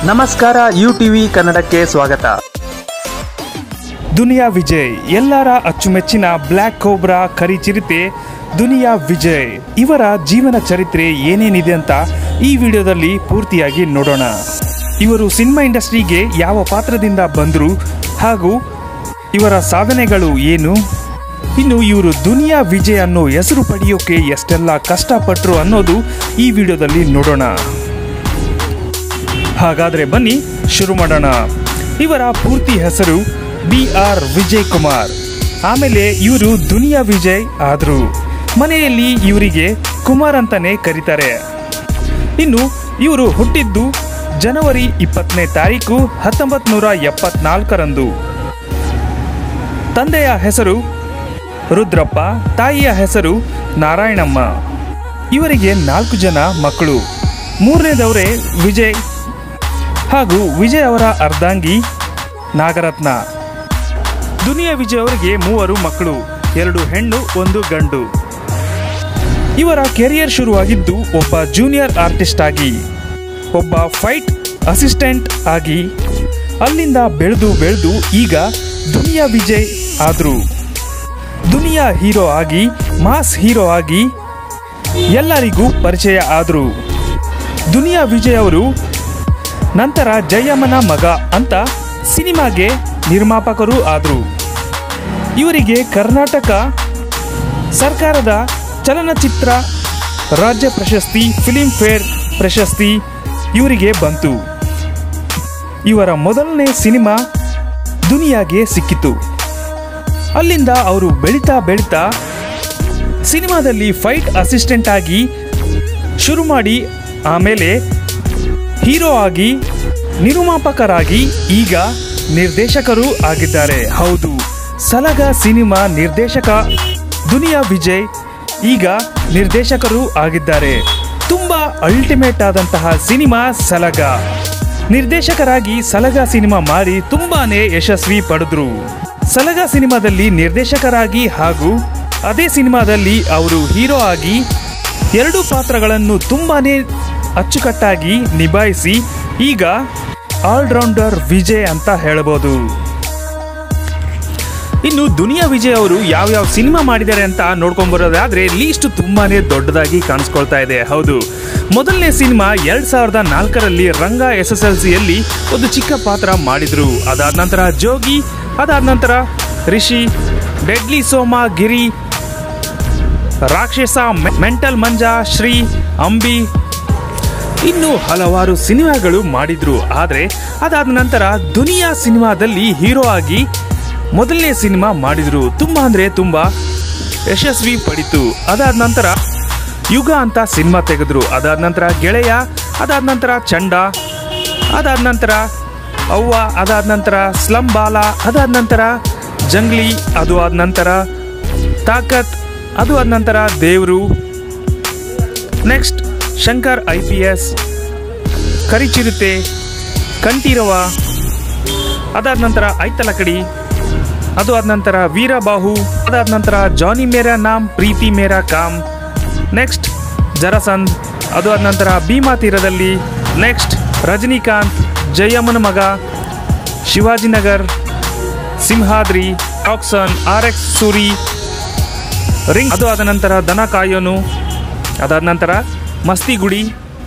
ನಮಸ್ಕಾರ you TV ಕನ್ನಡಕ್ಕೆ ಸ್ವಾಗತ ದುನಿಯಾ ವಿಜಯ್ ಎಲ್ಲರ ಅಚ್ಚುಮೆಚ್ಚಿನ ಬ್ಲ್ಯಾಕ್ ಕೋಬ್ರಾ ಕರಿಚಿರತೆ ದುನಿಯಾ ವಿಜಯ್ ಇವರ ಜೀವನ ಚರಿತ್ರೆ ಏನೇನಿದೆ ಅಂತ ಈ ವಿಡಿಯೋದಲ್ಲಿ ಪೂರ್ತಿಯಾಗಿ ನೋಡೋಣ ಇವರು ಸಿನಿಮಾ ಇಂಡಸ್ಟ್ರಿಗೆ ಯಾವ ಪಾತ್ರದಿಂದ ಬಂದರು ಹಾಗೂ ಇವರ ಸಾಧನೆಗಳು ಏನು ಇನ್ನು ಇವರು ದುನಿಯಾ ವಿಜಯ್ ಅನ್ನೋ ಹೆಸರು ಪಡೆಯೋಕೆ ಎಷ್ಟೆಲ್ಲ ಕಷ್ಟಪಟ್ಟರು ಅನ್ನೋದು ಈ ವಿಡಿಯೋದಲ್ಲಿ ನೋಡೋಣ ಹಾಗಾದ್ರೆ ಬನ್ನಿ ಶುರು ಮಾಡೋಣ ಇವರ ಪೂರ್ತಿ ಹೆಸರು ಬಿ ಆರ್ ವಿಜಯ್ ಕುಮಾರ್ ಆಮೇಲೆ ಇವರು ದುನಿಯಾ ವಿಜಯ್ ಆದ್ರು ಮನೆಯಲ್ಲಿ ಇವರಿಗೆ ಕುಮಾರ್ ಅಂತಾನೆ ಕರೀತಾರೆ ಇನ್ನು ಇವರು ಹುಟ್ಟಿದ್ದು ಜನವರಿ ಇಪ್ಪತ್ತನೇ ತಾರೀಕು ಹತ್ತೊಂಬತ್ತು ನೂರ ಎಪ್ಪತ್ನಾಲ್ಕರಂದು ತಂದೆಯ ಹೆಸರು ರುದ್ರಪ್ಪ ತಾಯಿಯ ಹೆಸರು ನಾರಾಯಣಮ್ಮ ಇವರಿಗೆ ನಾಲ್ಕು ಜನ ಮಕ್ಕಳು ಮೂರನೇದವರೇ ವಿಜಯ್ ಹಾಗೂ ವಿಜಯ್ ಅವರ ಅರ್ಧಾಂಗಿ ನಾಗರತ್ನ ದುನಿಯಾ ವಿಜಯ್ ಅವರಿಗೆ ಮೂವರು ಮಕ್ಕಳು ಎರಡು ಹೆಣ್ಣು ಒಂದು ಗಂಡು ಇವರ ಕೆರಿಯರ್ ಶುರುವಾಗಿದ್ದು ಒಬ್ಬ ಜೂನಿಯರ್ ಆರ್ಟಿಸ್ಟ್ ಆಗಿ ಒಬ್ಬ ಫೈಟ್ ಅಸಿಸ್ಟೆಂಟ್ ಆಗಿ ಅಲ್ಲಿಂದ ಬೆಳೆದು ಬೆಳೆದು ಈಗ ದುನಿಯಾ ವಿಜಯ್ ಆದ್ರು ದುನಿಯಾ ಹೀರೋ ಆಗಿ ಮಾಸ್ ಹೀರೋ ಆಗಿ ಎಲ್ಲರಿಗೂ ಪರಿಚಯ ಆದ್ರು ದುನಿಯಾ ವಿಜಯ್ ಅವರು ನಂತರ ಜಯಮ್ಮನ ಮಗ ಅಂತ ಸಿನಿಮಾಗೆ ನಿರ್ಮಾಪಕರು ಆದರು ಇವರಿಗೆ ಕರ್ನಾಟಕ ಸರ್ಕಾರದ ಚಲನಚಿತ್ರ ರಾಜ್ಯ ಪ್ರಶಸ್ತಿ ಫಿಲಿಂ ಫೇರ್ ಪ್ರಶಸ್ತಿ ಇವರಿಗೆ ಬಂತು ಇವರ ಮೊದಲನೇ ಸಿನಿಮಾ ದುನಿಯಾಗೆ ಸಿಕ್ಕಿತು ಅಲ್ಲಿಂದ ಅವರು ಬೆಳೀತಾ ಬೆಳೀತಾ ಸಿನಿಮಾದಲ್ಲಿ ಫೈಟ್ ಅಸಿಸ್ಟೆಂಟ್ ಆಗಿ ಶುರು ಮಾಡಿ ಆಮೇಲೆ ಹೀರೋ ಆಗಿ ನಿರ್ಮಾಪಕರಾಗಿ ಈಗ ನಿರ್ದೇಶಕರು ಆಗಿದ್ದಾರೆ ಹೌದು ಸಲಗ ಸಿನಿಮಾ ನಿರ್ದೇಶಕ ದುನಿಯಾ ವಿಜಯ್ ಈಗ ನಿರ್ದೇಶಕರು ಆಗಿದ್ದಾರೆ ತುಂಬಾ ಅಲ್ಟಿಮೇಟ್ ಆದಂತಹ ಸಿನಿಮಾ ಸಲಗ ನಿರ್ದೇಶಕರಾಗಿ ಸಲಗ ಸಿನಿಮಾ ಮಾಡಿ ತುಂಬಾನೇ ಯಶಸ್ವಿ ಪಡೆದ್ರು ಸಲಗ ಸಿನಿಮಾದಲ್ಲಿ ನಿರ್ದೇಶಕರಾಗಿ ಹಾಗೂ ಅದೇ ಸಿನಿಮಾದಲ್ಲಿ ಅವರು ಹೀರೋ ಆಗಿ ಎರಡು ಪಾತ್ರಗಳನ್ನು ತುಂಬಾನೇ ಅಚ್ಚುಕಟ್ಟಾಗಿ ನಿಭಾಯಿಸಿ ಈಗ ಆಲ್ರೌಂಡರ್ ವಿಜಯ್ ಅಂತ ಹೇಳಬಹುದು ಇನ್ನು ದುನಿಯಾ ವಿಜಯ್ ಅವರು ಯಾವ್ಯಾವ ಸಿನಿಮಾ ಮಾಡಿದ್ದಾರೆ ಅಂತ ನೋಡ್ಕೊಂಡ್ ಬರೋದಾದ್ರೆ ಲೀಸ್ಟ್ ತುಂಬಾನೇ ದೊಡ್ಡದಾಗಿ ಕಾಣಿಸ್ಕೊಳ್ತಾ ಇದೆ ಹೌದು ಮೊದಲನೇ ಸಿನಿಮಾ ಎರಡ್ ಸಾವಿರದ ನಾಲ್ಕರಲ್ಲಿ ರಂಗ ಎಸ್ ಎಸ್ ಎಲ್ ಸಿಯಲ್ಲಿ ಒಂದು ಚಿಕ್ಕ ಪಾತ್ರ ಮಾಡಿದ್ರು ಅದಾದ ನಂತರ ಜೋಗಿ ಅದಾದ ನಂತರ ರಿಷಿ ಡೆಡ್ಲಿ ಸೋಮ ಗಿರಿ ರಾಕ್ಷಸ ಮೆ- ಮೆಂಟಲ್ ಮಂಜ ಶ್ರೀ ಅಂಬಿ ಇನ್ನು ಹಲವಾರು ಸಿನಿಮಾಗಳು ಮಾಡಿದ್ರು ಆದರೆ ಅದಾದ ನಂತರ ದುನಿಯಾ ಸಿನಿಮಾದಲ್ಲಿ ಹೀರೋ ಆಗಿ ಮೊದಲನೇ ಸಿನಿಮಾ ಮಾಡಿದ್ರು ತುಂಬಾ ಅಂದ್ರೆ ತುಂಬಾ ಯಶಸ್ವಿ ಪಡಿತು ಅದಾದ ನಂತರ ಯುಗ ಅಂತ ಸಿನಿಮಾ ತೆಗೆದ್ರು ಅದಾದ ನಂತರ ಗೆಳೆಯ ಅದಾದ ನಂತರ ಚಂಡ ಅದಾದ ನಂತರ ಅವ್ವ ಅದಾದ ನಂತರ ಸ್ಲಂ ಬಾಲ ಅದಾದ ನಂತರ ಜಂಗ್ಲಿ ಅದು ಆದ ನಂತರ ತಾಕತ್ ಅದು ಆದ ನಂತರ ದೇವರು next Shankar I P S Karichirathe Kanteerava ಅದಾದ ನಂತರ ಐತಲಕಡಿ ಅದು ಆದ ನಂತರ ವೀರಬಾಹು ಅದಾದ ನಂತರ ಜಾನಿ ಮೇರಾ ನಾಮ್ ಪ್ರೀತಿ ಮೇರಾ ಕಾಮ್ ನೆಕ್ಸ್ಟ್ ಜರಸಂದ್ ಅದು ಆದ ನಂತರ ಭೀಮಾ ತೀರದಲ್ಲಿ ನೆಕ್ಸ್ಟ್ ರಜನಿಕಾಂತ್ ಜಯಮ್ಮನ ಮಗ Shivajinagar Simhadri action R X Suri ring ಅದು ಆದ ನಂತರ ದನ ಕಾಯೋನು ಅದಾದ ನಂತರ ಮಸ್ತಿಗುಡಿ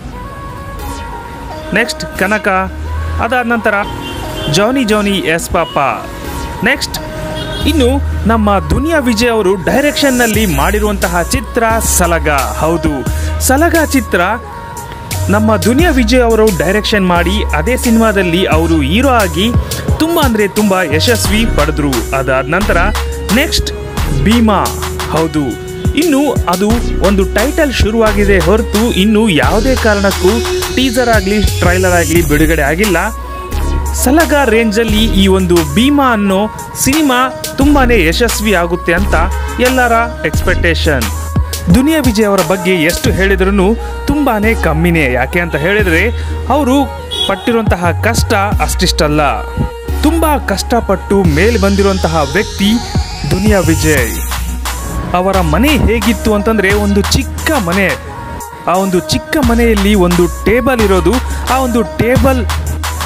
ನೆಕ್ಸ್ಟ್ ಕನಕ ಅದಾದ ನಂತರ ಜಾನಿ ಜಾನಿ ಎಸ್ ಪಾಪ ನೆಕ್ಸ್ಟ್ ಇನ್ನು ನಮ್ಮ ದುನಿಯಾ ವಿಜಯ್ ಅವರು ಡೈರೆಕ್ಷನ್ನಲ್ಲಿ ಮಾಡಿರುವಂತಹ ಚಿತ್ರ ಸಲಗ ಹೌದು ಸಲಗ ಚಿತ್ರ ನಮ್ಮ ದುನಿಯಾ ವಿಜಯ್ ಅವರು ಡೈರೆಕ್ಷನ್ ಮಾಡಿ ಅದೇ ಸಿನಿಮಾದಲ್ಲಿ ಅವರು ಹೀರೋ ಆಗಿ ತುಂಬ ಅಂದರೆ ತುಂಬ ಯಶಸ್ವಿ ಪಡೆದ್ರು ಅದಾದ ನಂತರ ನೆಕ್ಸ್ಟ್ ಭೀಮಾ ಹೌದು ಇನ್ನು ಅದು ಒಂದು ಟೈಟಲ್ ಶುರುವಾಗಿದೆ ಹೊರತು ಇನ್ನು ಯಾವುದೇ ಕಾರಣಕ್ಕೂ ಟೀಸರ್ ಆಗಲಿ ಟ್ರೈಲರ್ ಆಗಲಿ ಬಿಡುಗಡೆ ಆಗಿಲ್ಲ ಸಲಗ ರೇಂಜಲ್ಲಿ ಈ ಒಂದು ಭೀಮಾ ಅನ್ನೋ ಸಿನಿಮಾ ತುಂಬಾನೇ ಯಶಸ್ವಿ ಆಗುತ್ತೆ ಅಂತ ಎಲ್ಲರ ಎಕ್ಸ್ಪೆಕ್ಟೇಷನ್ ದುನಿಯಾ ವಿಜಯ್ ಅವರ ಬಗ್ಗೆ ಎಷ್ಟು ಹೇಳಿದ್ರೂ ತುಂಬಾನೇ ಕಮ್ಮಿನೇ ಯಾಕೆ ಅಂತ ಹೇಳಿದ್ರೆ ಅವರು ಪಟ್ಟಿರುವಂತಹ ಕಷ್ಟ ಅಷ್ಟಿಷ್ಟಲ್ಲ ತುಂಬಾ ಕಷ್ಟಪಟ್ಟು ಮೇಲೆ ಬಂದಿರುವಂತಹ ವ್ಯಕ್ತಿ ದುನಿಯಾ ವಿಜಯ್ ಅವರ ಮನೆ ಹೇಗಿತ್ತು ಅಂತಂದ್ರೆ ಒಂದು ಚಿಕ್ಕ ಮನೆ ಆ ಒಂದು ಚಿಕ್ಕ ಮನೆಯಲ್ಲಿ ಒಂದು ಟೇಬಲ್ ಇರೋದು ಆ ಒಂದು ಟೇಬಲ್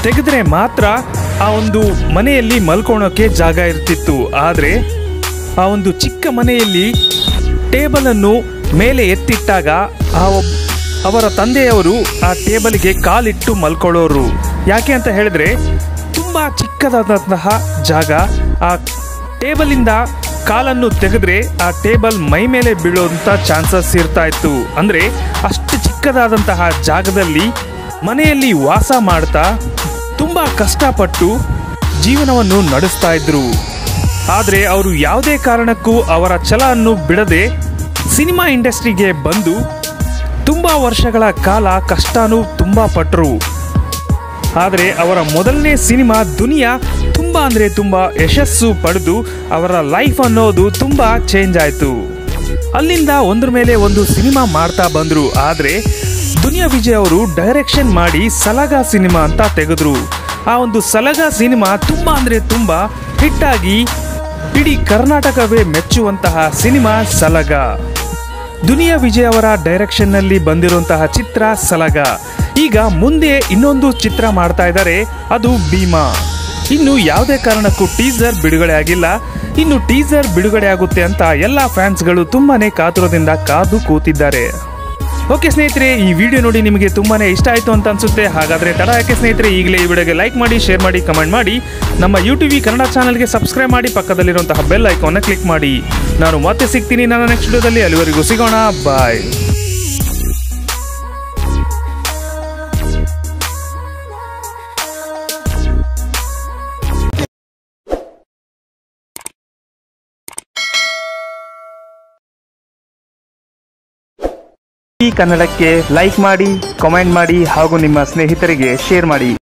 ತೆಗೆದ್ರೆ ಮಾತ್ರ ಆ ಒಂದು ಮನೆಯಲ್ಲಿ ಮಲ್ಕೊಳೋಕೆ ಜಾಗ ಇರ್ತಿತ್ತು ಆದರೆ ಆ ಒಂದು ಚಿಕ್ಕ ಮನೆಯಲ್ಲಿ ಟೇಬಲನ್ನು ಮೇಲೆ ಎತ್ತಿಟ್ಟಾಗ ಆ ಒಬ್- ಅವರ ತಂದೆಯವರು ಆ ಟೇಬಲ್ಗೆ ಕಾಲಿಟ್ಟು ಮಲ್ಕೊಳ್ಳೋರು ಯಾಕೆ ಅಂತ ಹೇಳಿದ್ರೆ ತುಂಬ ಚಿಕ್ಕದಾದಂತಹ ಜಾಗ ಆ ಟೇಬಲಿಂದ ಕಾಲನ್ನು ತೆಗೆದ್ರೆ ಆ ಟೇಬಲ್ ಮೈ ಮೇಲೆ ಬೀಳುವಂಥ ಚಾನ್ಸಸ್ ಇರ್ತಾ ಇತ್ತು ಅಂದರೆ ಅಷ್ಟು ಚಿಕ್ಕದಾದಂತಹ ಜಾಗದಲ್ಲಿ ಮನೆಯಲ್ಲಿ ವಾಸ ಮಾಡ್ತಾ ತುಂಬ ಕಷ್ಟಪಟ್ಟು ಜೀವನವನ್ನು ನಡೆಸ್ತಾ ಇದ್ರು ಆದರೆ ಅವರು ಯಾವುದೇ ಕಾರಣಕ್ಕೂ ಅವರ ಛಲವನ್ನು ಬಿಡದೆ ಸಿನಿಮಾ ಇಂಡಸ್ಟ್ರಿಗೆ ಬಂದು ತುಂಬ ವರ್ಷಗಳ ಕಾಲ ಕಷ್ಟನೂ ತುಂಬ ಪಟ್ಟರು ಆದರೆ ಅವರ ಮೊದಲನೇ ಸಿನಿಮಾ ದುನಿಯಾ ತುಂಬ ಅಂದರೆ ತುಂಬ ಯಶಸ್ಸು ಪಡೆದು ಅವರ ಲೈಫ್ ಅನ್ನೋದು ತುಂಬ ಚೇಂಜ್ ಆಯಿತು ಅಲ್ಲಿಂದ ಒಂದ್ರ ಮೇಲೆ ಒಂದು ಸಿನಿಮಾ ಮಾಡ್ತಾ ಬಂದರು ಆದರೆ ದುನಿಯಾ ವಿಜಯ್ ಅವರು ಡೈರೆಕ್ಷನ್ ಮಾಡಿ ಸಲಗ ಸಿನಿಮಾ ಅಂತ ತೆಗೆದ್ರು ಆ ಒಂದು ಸಲಗ ಸಿನಿಮಾ ತುಂಬ ಅಂದರೆ ತುಂಬ ಹಿಟ್ಟಾಗಿ ಇಡೀ ಕರ್ನಾಟಕವೇ ಮೆಚ್ಚುವಂತಹ ಸಿನಿಮಾ ಸಲಗ ದುನಿಯಾ ವಿಜಯ್ ಅವರ ಡೈರೆಕ್ಷನ್ನಲ್ಲಿ ಬಂದಿರುವಂತಹ ಚಿತ್ರ ಸಲಗ ಈಗ ಮುಂದೆ ಇನ್ನೊಂದು ಚಿತ್ರ ಮಾಡ್ತಾ ಇದ್ದಾರೆ ಅದು ಭೀಮಾ ಇನ್ನು ಯಾವುದೇ ಕಾರಣಕ್ಕೂ ಟೀಸರ್ ಬಿಡುಗಡೆ ಆಗಿಲ್ಲ ಇನ್ನು ಟೀಸರ್ ಬಿಡುಗಡೆ ಆಗುತ್ತೆ ಅಂತ ಎಲ್ಲ ಫ್ಯಾನ್ಸ್ಗಳು ತುಂಬಾನೇ ಕಾತುರದಿಂದ ಕಾದು ಕೂತಿದ್ದಾರೆ ಓಕೆ ಸ್ನೇಹಿತರೆ ಈ ವಿಡಿಯೋ ನೋಡಿ ನಿಮಗೆ ತುಂಬಾನೇ ಇಷ್ಟ ಆಯಿತು ಅಂತ ಅನ್ಸುತ್ತೆ ಹಾಗಾದ್ರೆ ತಡ ಯಾಕೆ ಸ್ನೇಹಿತರೆ ಈಗಲೇ ಈ ವಿಡಿಯೋಗೆ ಲೈಕ್ ಮಾಡಿ ಶೇರ್ ಮಾಡಿ ಕಮೆಂಟ್ ಮಾಡಿ ನಮ್ಮ ಯೂಟ್ಯೂಬ್ ಕನ್ನಡ ಚಾನಲ್ಗೆ ಸಬ್ಸ್ಕ್ರೈಬ್ ಮಾಡಿ ಪಕ್ಕದಲ್ಲಿರುವಂತಹ ಬೆಲ್ ಐಕಾನ್ನ ಕ್ಲಿಕ್ ಮಾಡಿ ನಾನು ಮತ್ತೆ ಸಿಗ್ತೀನಿ ನನ್ನ ನೆಕ್ಸ್ಟ್ ವಿಡಿಯೋದಲ್ಲಿ ಅಲ್ಲಿವರೆಗೂ ಸಿಗೋಣ ಬಾಯ್ ಈ ಕನ್ನಡಕ್ಕೆ ಲೈಕ್ ಮಾಡಿ ಕಾಮೆಂಟ್ ಮಾಡಿ ಹಾಗೂ ನಿಮ್ಮ ಸ್ನೇಹಿತರಿಗೆ ಶೇರ್ ಮಾಡಿ